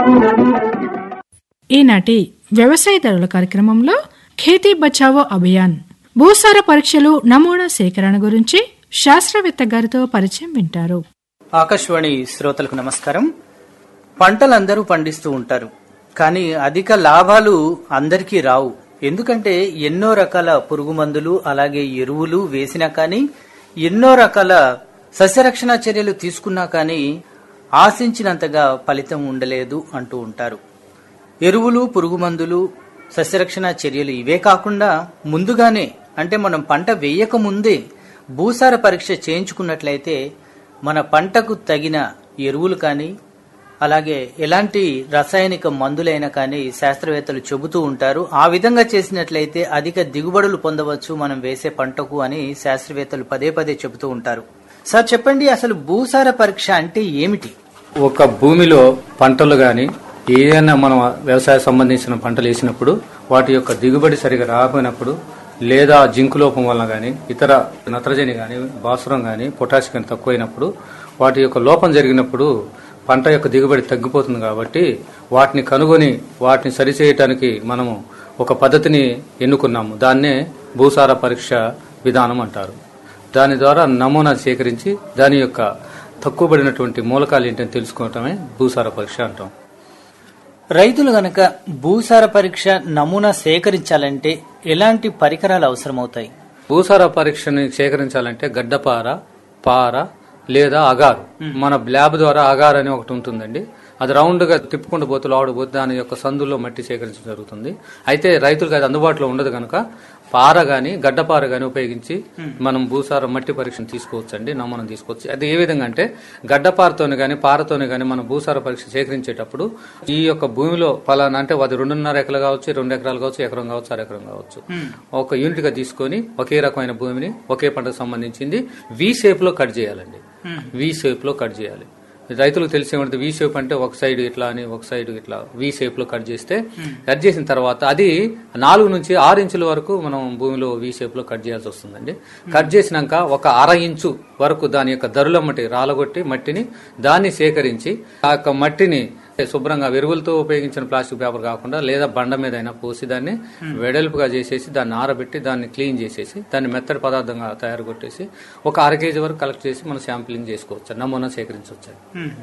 ఈనాటి వ్యవసాయదారుల కార్యక్రమంలో ఖేతీ బచావో అభియాన్ భూసార పరీక్షలు నమూనా సేకరణ గురించి శాస్త్రవేత్త గారితో పరిచయం వింటారు ఆకాశవాణి శ్రోతలకు నమస్కారం పంటలందరూ పండిస్తూ ఉంటారు కానీ అధిక లాభాలు అందరికీ రావు ఎందుకంటే ఎన్నో రకాల పురుగు మందులు అలాగే ఎరువులు వేసినా కానీ ఎన్నో రకాల సస్యరక్షణ చర్యలు తీసుకున్నా కానీ ఆశించినంతగా ఫలితం ఉండలేదు అంటూ ఉంటారు ఎరువులు పురుగు మందులు సస్యరక్షణ చర్యలు ఇవే కాకుండా ముందుగానే అంటే మనం పంట వేయక ముందే భూసార పరీక్ష చేయించుకున్నట్లయితే మన పంటకు తగిన ఎరువులు కానీ అలాగే ఎలాంటి రసాయనిక మందులైనా కానీ శాస్త్రవేత్తలు చెబుతూ ఉంటారు ఆ విధంగా చేసినట్లయితే అధిక దిగుబడులు పొందవచ్చు మనం వేసే పంటకు అని శాస్త్రవేత్తలు పదే పదే చెబుతూ ఉంటారు సార్ చెప్పండి అసలు భూసార పరీక్ష అంటే ఏమిటి ఒక భూమిలో పంటలు గాని ఏదైనా మనం వ్యవసాయ సంబంధించిన పంటలు వేసినప్పుడు వాటి యొక్క దిగుబడి సరిగా రాకపోయినప్పుడు లేదా జింకు లోపం వలన గాని ఇతర నత్రజని గాని భాస్వరం గాని పొటాషియం గాని తక్కువైనప్పుడు వాటి యొక్క లోపం జరిగినప్పుడు పంట యొక్క దిగుబడి తగ్గిపోతుంది కాబట్టి వాటిని కనుగొని వాటిని సరిచేయటానికి మనము ఒక పద్ధతిని ఎన్నుకున్నాము దాన్నే భూసార పరీక్ష విధానం అంటారు దాని ద్వారా నమూనా సేకరించి దాని యొక్క తక్కువబడినటువంటి మూలకాలు ఏంటని తెలుసుకోవటమే భూసార పరీక్ష అంటాం రైతులు గనక భూసార పరీక్ష నమూనా సేకరించాలంటే ఎలాంటి పరికరాలు అవసరమవుతాయి భూసార పరీక్షని సేకరించాలంటే గడ్డపార పార లేదా అగారు మన ల్యాబ్ ద్వారా అగార్ అని ఒకటి ఉంటుందండి అది రౌండ్ గా తిప్పుకుంటూ పోతూ లోపల పోతే దాని యొక్క సందుల్లో మట్టి సేకరించడం జరుగుతుంది అయితే రైతులకు అది అందుబాటులో ఉండదు కనుక పార గాని గడ్డపార గాని ఉపయోగించి మనం భూసార మట్టి పరీక్షను తీసుకోవచ్చు అండి నమూనా తీసుకోవచ్చు అది ఏ విధంగా అంటే గడ్డపారతోని గాని పారతోని గాని మనం భూసార పరీక్ష సేకరించేటప్పుడు ఈ యొక్క భూమిలో ఫలానా అంటే అది రెండున్నర ఎకరాలు కావచ్చు రెండు ఎకరాలు కావచ్చు ఎకరం కావచ్చు అర ఎకరం కావచ్చు ఒక యూనిట్ గా తీసుకొని ఒకే రకమైన భూమిని ఒకే పంటకు సంబంధించింది వి షేప్ లో కట్ చేయాలండి వి షేప్ లో కట్ చేయాలి రైతులకు తెలిసే ఉంటుంది వి షేప్ అంటే ఒక సైడ్ ఇట్లా అని ఒక సైడ్ ఇట్లా వి షేప్ లో కట్ చేస్తే కట్ చేసిన తర్వాత అది నాలుగు నుంచి ఆరు ఇంచుల వరకు మనం భూమిలో వి షేప్ లో కట్ చేయాల్సి వస్తుందండి కట్ చేసినాక ఒక అర ఇంచు వరకు దాని యొక్క దరులమ్మటి రాలగొట్టి మట్టిని దాన్ని సేకరించి ఆ యొక్క మట్టిని శుభ్రంగా ఎరువులతో ఉపయోగించిన ప్లాస్టిక్ పేపర్ కాకుండా లేదా బండ మీద అయినా పోసి దాన్ని వెడల్పుగా చేసేసి దాన్ని ఆరబెట్టి దాన్ని క్లీన్ చేసేసి దాన్ని మెత్తడి పదార్థంగా తయారు కొట్టేసి ఒక అర కేజీ వరకు కలెక్ట్ చేసి మనం శాంపిలింగ్ చేసుకోవచ్చు నమూనా సేకరించవచ్చు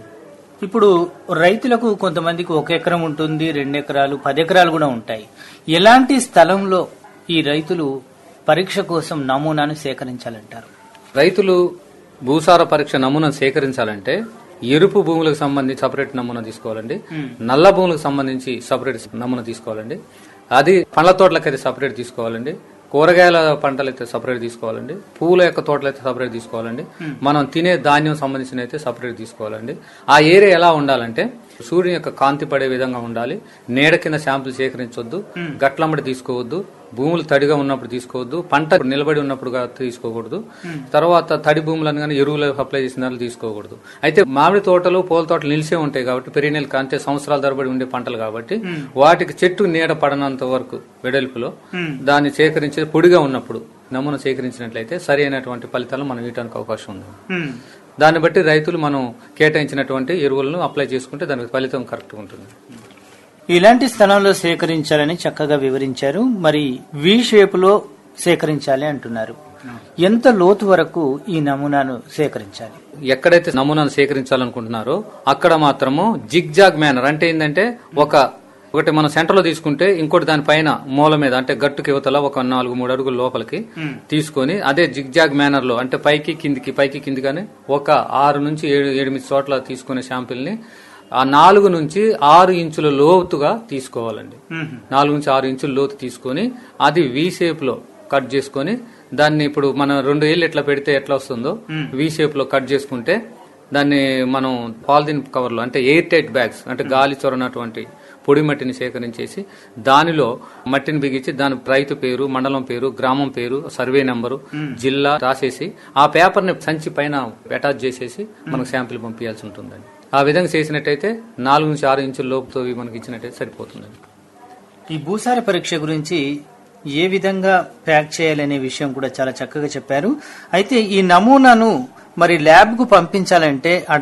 ఇప్పుడు రైతులకు కొంతమందికి ఒక ఎకరం ఉంటుంది రెండు ఎకరాలు పది ఎకరాలు కూడా ఉంటాయి ఎలాంటి స్థలంలో ఈ రైతులు పరీక్ష కోసం నమూనాను సేకరించాలంటారు రైతులు భూసార పరీక్ష నమూనా సేకరించాలంటే ఎరుపు భూములకు సంబంధించి సపరేట్ నమూనా తీసుకోవాలండి నల్ల భూములకు సంబంధించి సపరేట్ నమూనా తీసుకోవాలండి అది పండ్ల తోటలకైతే సపరేట్ తీసుకోవాలండి కూరగాయల పంటలు అయితే సపరేట్ తీసుకోవాలండి పూల యొక్క తోటలు అయితే సపరేట్ తీసుకోవాలండి మనం తినే ధాన్యం సంబంధించిన అయితే సపరేట్ తీసుకోవాలండి ఆ ఏరియా ఎలా ఉండాలంటే సూర్యుని యొక్క కాంతి పడే విధంగా ఉండాలి నీడ కింద శాంపుల్ సేకరించొద్దు గట్లమ్మడి తీసుకోవద్దు భూములు తడిగా ఉన్నప్పుడు తీసుకోవద్దు పంట నిలబడి ఉన్నప్పుడు గా- తీసుకోకూడదు తర్వాత తడి భూములను కానీ ఎరువులు అప్లై చేసిన దాన్ని తీసుకోకూడదు అయితే మామిడి తోటలు పూల తోటలు నిలిసే ఉంటాయి కాబట్టి పెరినెల అంటే సంవత్సరాల తరబడి ఉండే పంటలు కాబట్టి వాటికి చెట్టు నీడ పడనంత వరకు వెడల్పులో దాన్ని సేకరించి పొడిగా ఉన్నప్పుడు నమూనా సేకరించినట్లయితే సరి అయినటువంటి ఫలితాలు మనం ఇవ్వడానికి అవకాశం ఉంది దాన్ని బట్టి రైతులు మనం కేటాయించినటువంటి ఎరువులను అప్లై చేసుకుంటే దానికి ఫలితం కరెక్ట్ ఉంటుంది ఇలాంటి స్థలంలో సేకరించాలని చక్కగా వివరించారు మరి వి షేప్ లో సేకరించాలి అంటున్నారు ఎంత లోతు వరకు ఈ నమూనాను సేకరించాలి ఎక్కడైతే నమూనాను సేకరించాలనుకుంటున్నారో అక్కడ మాత్రము జిగ్ జాగ్ మేనర్ అంటే ఏంటంటే ఒక ఒకటి మనం సెంటర్ లో తీసుకుంటే ఇంకోటి దానిపైన మూల మీద అంటే గట్టుకి యువతల ఒక నాలుగు మూడు అడుగుల లోపలికి తీసుకొని అదే జిగ్ జాగ్ మేనర్ లో అంటే పైకి కిందికి పైకి కింది కానీ ఒక ఆరు నుంచి ఏడు ఎనిమిది చోట్ల తీసుకునే శాంపిల్ ని ఆ నాలుగు నుంచి ఆరు ఇంచుల లోతుగా తీసుకోవాలండి నాలుగు నుంచి ఆరు ఇంచుల లోతు తీసుకొని అది వి షేప్ లో కట్ చేసుకొని దాన్ని ఇప్పుడు మనం రెండు ఏళ్ళు ఎట్లా పెడితే ఎట్లా వస్తుందో వి షేప్ లో కట్ చేసుకుంటే దాన్ని మనం పాలిథిన్ కవర్ లో అంటే ఎయిర్ టైట్ బ్యాగ్స్ అంటే గాలి చొరనటువంటి పొడి మట్టిని సేకరించేసి దానిలో మట్టిని బిగించి దాని రైతు పేరు మండలం పేరు గ్రామం పేరు సర్వే నెంబరు జిల్లా రాసేసి ఆ పేపర్ ని సంచి పైన అటాచ్ చేసేసి మనకు శాంపిల్ పంపించాల్సి ఉంటుందండి ఆ విధంగా చేసినట్టయితే నాలుగు నుంచి ఆరు ఇంచుల లోపుతో మనకి ఇచ్చినట్టయితే సరిపోతుందండి ఈ భూసార పరీక్ష గురించి ఏ విధంగా ప్యాక్ చేయాలనే విషయం కూడా చాలా చక్కగా చెప్పారు అయితే ఈ నమూనాను మరి ల్యాబ్ కు పంపించాలంటే